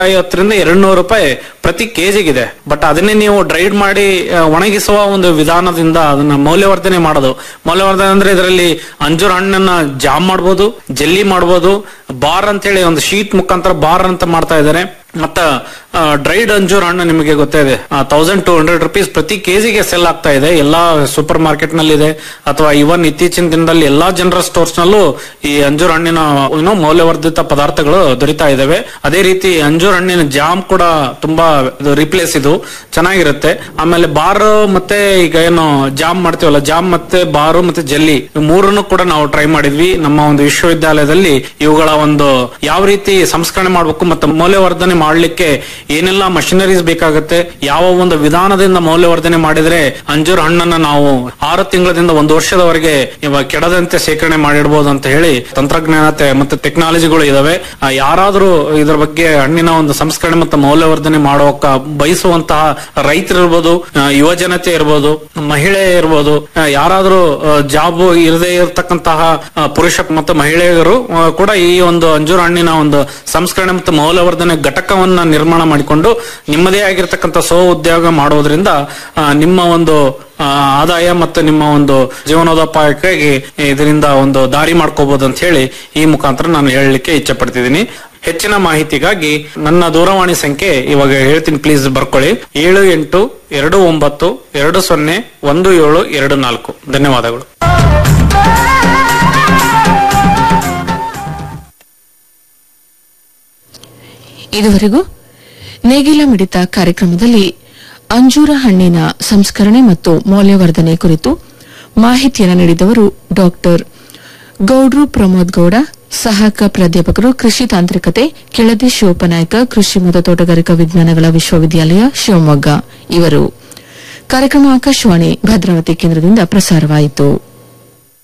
ಐವತ್ತರಿಂದ ಎರಡ್ ನೂರು ರೂಪಾಯಿ ಪ್ರತಿ ಕೆಜಿಗಿದೆ ಬಟ್ ಅದನ್ನೇ ನೀವು ಡ್ರೈಡ್ ಮಾಡಿ ಆ, ಒಣಗಿಸುವ ಒಂದು ವಿಧಾನದಿಂದ ಅದನ್ನ ಮೌಲ್ಯವರ್ಧನೆ ಮಾಡೋದು ಮೌಲ್ಯವರ್ಧನೆ ಅಂದ್ರೆ ಇದರಲ್ಲಿ ಅಂಜೂರ ಹಣ್ಣನ್ನ ಜಾಮ್ ಮಾಡ್ಬೋದು ಜೆಲ್ಲಿ ಮಾಡ್ಬೋದು ಬಾರ್ ಅಂತೇಳಿ ಒಂದು ಶೀಟ್ ಮುಖಾಂತರ ಬಾರ್ ಅಂತ ಮಾಡ್ತಾ ಇದ್ದಾರೆ ಮತ್ತ ಡ್ರೈಡ್ ಅಂಜೂರ ಹಣ್ಣು ನಿಮಗೆ ಗೊತ್ತೇ ಇದೆ ತೌಸಂಡ್ ಟೂ ಹಂಡ್ರೆಡ್ ರುಪೀಸ್ ಪ್ರತಿ ಕೆಜಿಗೆ ಸೆಲ್ ಆಗ್ತಾ ಇದೆ ಎಲ್ಲಾ ಸೂಪರ್ ಮಾರ್ಕೆಟ್ ನಲ್ಲಿ ಇದೆ ಅಥವಾ ಇವನ್ ಇತ್ತೀಚಿನ ದಿನದಲ್ಲಿ ಎಲ್ಲಾ ಜನರಲ್ ಸ್ಟೋರ್ಸ್ ನಲ್ಲೂ ಈ ಅಂಜೂರ ಹಣ್ಣಿನ ಏನೋ ಮೌಲ್ಯವರ್ಧಿತ ಪದಾರ್ಥಗಳು ದೊರೀತಾ ಇದಾವೆ ಅದೇ ರೀತಿ ಅಂಜೂರ ಹಣ್ಣಿನ ಜಾಮ್ ಕೂಡ ತುಂಬಾ ರಿಪ್ಲೇಸ್ ಇದು ಚೆನ್ನಾಗಿರುತ್ತೆ ಆಮೇಲೆ ಬಾರ್ ಮತ್ತೆ ಈಗ ಏನು ಜಾಮ್ ಮಾಡ್ತೀವಲ್ಲ ಜಾಮ್ ಮತ್ತೆ ಬಾರು ಮತ್ತೆ ಜೆಲ್ಲಿ ಮೂರನ್ನು ಕೂಡ ನಾವು ಟ್ರೈ ಮಾಡಿದ್ವಿ ನಮ್ಮ ಒಂದು ವಿಶ್ವವಿದ್ಯಾಲಯದಲ್ಲಿ ಇವುಗಳ ಒಂದು ಯಾವ ರೀತಿ ಸಂಸ್ಕರಣೆ ಮಾಡಬೇಕು ಮತ್ತು ಮೌಲ್ಯವರ್ಧನೆ ಮಾಡಲಿಕ್ಕೆ ಏನೆಲ್ಲ ಮಷಿನರೀಸ್ ಬೇಕಾಗುತ್ತೆ ಯಾವ ಒಂದು ವಿಧಾನದಿಂದ ಮೌಲ್ಯವರ್ಧನೆ ಮಾಡಿದ್ರೆ ಅಂಜೂರ ಹಣ್ಣನ್ನ ನಾವು ಆರು ತಿಂಗಳದಿಂದ ಒಂದು ವರ್ಷದವರೆಗೆ ಇವಾಗ ಕೆಡದಂತೆ ಶೇಖರಣೆ ಮಾಡಿಡಬಹುದು ಅಂತ ಹೇಳಿ ತಂತ್ರಜ್ಞಾನತೆ ಮತ್ತೆ ಟೆಕ್ನಾಲಜಿಗಳು ಇದಾವೆ ಆ, ಯಾರಾದ್ರೂ ಇದರ ಬಗ್ಗೆ ಹಣ್ಣಿನ ಒಂದು ಸಂಸ್ಕರಣೆ ಮತ್ತು ಮೌಲ್ಯವರ್ಧನೆ ಮಾಡೋಕ ಬಯಸುವಂತಹ ರೈತರಿರ್ಬೋದು ಆ, ಯುವ ಜನತೆ ಇರ್ಬೋದು ಮಹಿಳೆ ಇರ್ಬೋದು ಆ, ಯಾರಾದ್ರೂ ಜಾಬ್ ಇರದೇ ಇರತಕ್ಕಂತಹ ಆ, ಪುರುಷ ಮತ್ತು ಮಹಿಳೆಯರು ಆ, ಕೂಡ ಈ ಒಂದು ಅಂಜೂರ ಹಣ್ಣಿನ ಒಂದು ಸಂಸ್ಕರಣೆ ಮತ್ತು ಮೌಲ್ಯವರ್ಧನೆ ಘಟಕವನ್ನ ನಿರ್ಮಾಣ ಮಾಡಿಕೊಂಡು ನಿಮ್ಮದೇ ಆಗಿರ್ತಕ್ಕಂಥ ಸ್ವ ಉದ್ಯೋಗ ಮಾಡೋದ್ರಿಂದ ಆ, ನಿಮ್ಮ ಒಂದು ಆ, ಆದಾಯ ಮತ್ತು ನಿಮ್ಮ ಒಂದು ಜೀವನೋಪಾಯಕ್ಕಾಗಿ ಇದರಿಂದ ಒಂದು ದಾರಿ ಮಾಡ್ಕೋಬಹುದು ಅಂತ ಹೇಳಿ ಈ ಮುಖಾಂತರ ನಾನು ಹೇಳಲಿಕ್ಕೆ ಇಚ್ಛೆ ಪಡ್ತಿದ್ದೀನಿ ಹೆಚ್ಚಿನ ಮಾಹಿತಿಗಾಗಿ ನನ್ನ ದೂರವಾಣಿ ಸಂಖ್ಯೆ ಇವಾಗ ಹೇಳ್ತೀನಿ ಪ್ಲೀಸ್ ಬರ್ಕೊಳ್ಳಿ ಏಳು ಎಂಟು ಎರಡು ಒಂಬತ್ತು ಎರಡು ಸೊನ್ನೆ ಒಂದು ಏಳು ಎರಡು ನಾಲ್ಕು ಧನ್ಯವಾದಗಳು ಇದುವರೆಗೂ ನೇಗಿಲ ಮಿಡಿತ ಕಾರ್ಯಕ್ರಮದಲ್ಲಿ ಅಂಜೂರ ಹಣ್ಣಿನ ಸಂಸ್ಕರಣೆ ಮತ್ತು ಮೌಲ್ಯವರ್ಧನೆ ಕುರಿತು ಮಾಹಿತಿಯನ್ನು ನೀಡಿದವರು ಡಾಕ್ಟರ್ ಗೌಡ್ರು ಪ್ರಮೋದ್ ಗೌಡ ಸಹಾಯಕ ಪ್ರಾಧ್ಯಾಪಕರು ಕೃಷಿ ತಾಂತ್ರಿಕತೆ ಕೆಳದಿ ಶಿವಪ್ಪನಾಯಕ ಕೃಷಿ ಮತ್ತು ತೋಟಗಾರಿಕಾ ವಿಜ್ಞಾನಗಳ ವಿಶ್ವವಿದ್ಯಾಲಯ ಶಿವಮೊಗ್ಗ ಇವರು ಕಾರ್ಯಕ್ರಮ ಆಕಾಶವಾಣಿ ಭದ್ರಾವತಿ ಕೇಂದ್ರದಿಂದ ಪ್ರಸಾರವಾಯಿತು